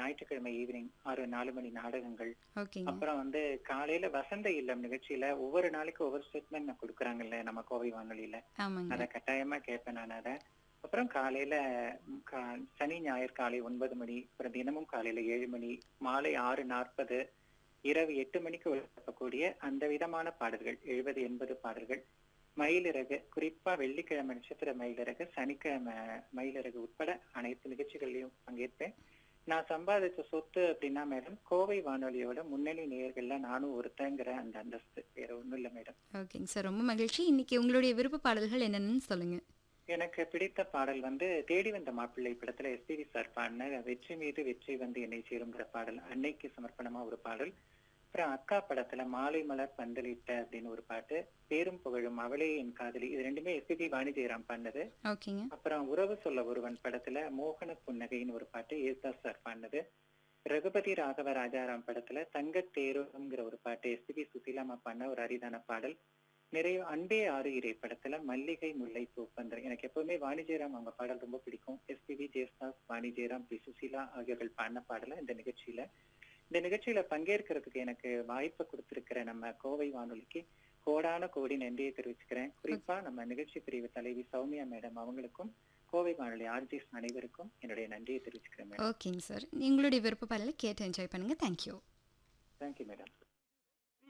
ஞாயிற்றுக்கிழமை ஈவினிங் ஆறு நாலு மணி நாடகங்கள் ஓகேங்க அப்புறம் வந்து காலையில வசந்த இல்லம் நிகழ்ச்சியில ஒவ்வொரு நாளைக்கு ஒவ்வொரு ஸ்டேட்மெண்ட் கொடுக்குறாங்கல்ல நம்ம கோவை வானொலியில ஆமாங்க அதை கட்டாயமா கேட்பேன் நான் அதை அப்புறம் காலையில ம், கா- சனி ஞாயிறு காலை ஒன்பது மணி அப்புறம் தினமும் காலையில ஏழு மணி மாலை ஆறு நாற்பது இரவு எட்டு மணிக்கு ஒழிக்கக்கூடிய அந்த விதமான பாடல்கள் எழுபது எண்பது பாடல்கள் மயிலிறகு குறிப்பா வெள்ளிக்கிழமை நட்சத்திர மயிலிறகு சனிக்கிழமை மயிலிறகு உட்பட அனைத்து நிகழ்ச்சிகள்லயும் பங்கேற்பேன் நான் சம்பாதிச்ச சொத்து அப்படின்னா மேடம் கோவை வானொலியோட முன்னணி நேயர்கள்ல நானும் ஒருத்தங்கிற அந்த அந்தஸ்து வேற ஒண்ணும் இல்ல மேடம் ஓகேங்க சார் ரொம்ப மகிழ்ச்சி இன்னைக்கு உங்களுடைய விருப்ப பாடல்கள் என்னென்னு சொல்லுங்க எனக்கு பிடித்த பாடல் வந்து தேடி வந்த மாப்பிள்ளை படத்துல எஸ்பிவி சார் பாடின வெற்றி மீது வெற்றி வந்து என்னை சேருங்கிற பாடல் அன்னைக்கு சமர்ப்பணமா ஒரு பாடல் அப்புறம் அக்கா படத்துல மாலை மலர் பந்தலிட்ட அப்படின்னு ஒரு பாட்டு பேரும் புகழும் அவளே என் காதலி இது ரெண்டுமே எஸ்பிபி வாணி ஜெயராம் பண்ணது ஓகேங்க அப்புறம் உறவு சொல்ல ஒருவன் படத்துல மோகன புன்னகைன்னு ஒரு பாட்டு ஏசுதாஸ் சார் பாடினது ரகுபதி ராகவ ராஜாராம் படத்துல தங்கத் தேரோங்கிற ஒரு பாட்டு எஸ்பிபி சுசீலாமா பண்ண ஒரு அரிதான பாடல் நிறைய அன்பே ஆறு இறை படத்துல மல்லிகை முல்லை பூப்பந்தர் எனக்கு எப்பவுமே வாணி ஜெயராம் அவங்க பாடல் ரொம்ப பிடிக்கும் எஸ்பிபி ஜெயஸ்தாஸ் வாணி ஜெயராம் பி சுசீலா ஆகியோர்கள் பாடின பாடல இந்த நிகழ்ச்சியில இந்த நிகழ்ச்சியில பங்கேற்கிறதுக்கு எனக்கு வாய்ப்பு கொடுத்திருக்கிற நம்ம கோவை வானொலிக்கு கோடான கோடி நன்றியை தெரிவிச்சுக்கிறேன் குறிப்பா நம்ம நிகழ்ச்சி பிரிவு தலைவி சௌமியா மேடம் அவங்களுக்கும் கோவை வானொலி ஆர்ஜிஸ் அனைவருக்கும் என்னுடைய நன்றியை தெரிவிச்சுக்கிறேன் மேடம் ஓகேங்க சார் உங்களுடைய விருப்ப பாடலை கேட்டு என்ஜாய் பண்ணுங்க தேங்க்யூ தேங்க்யூ மேடம்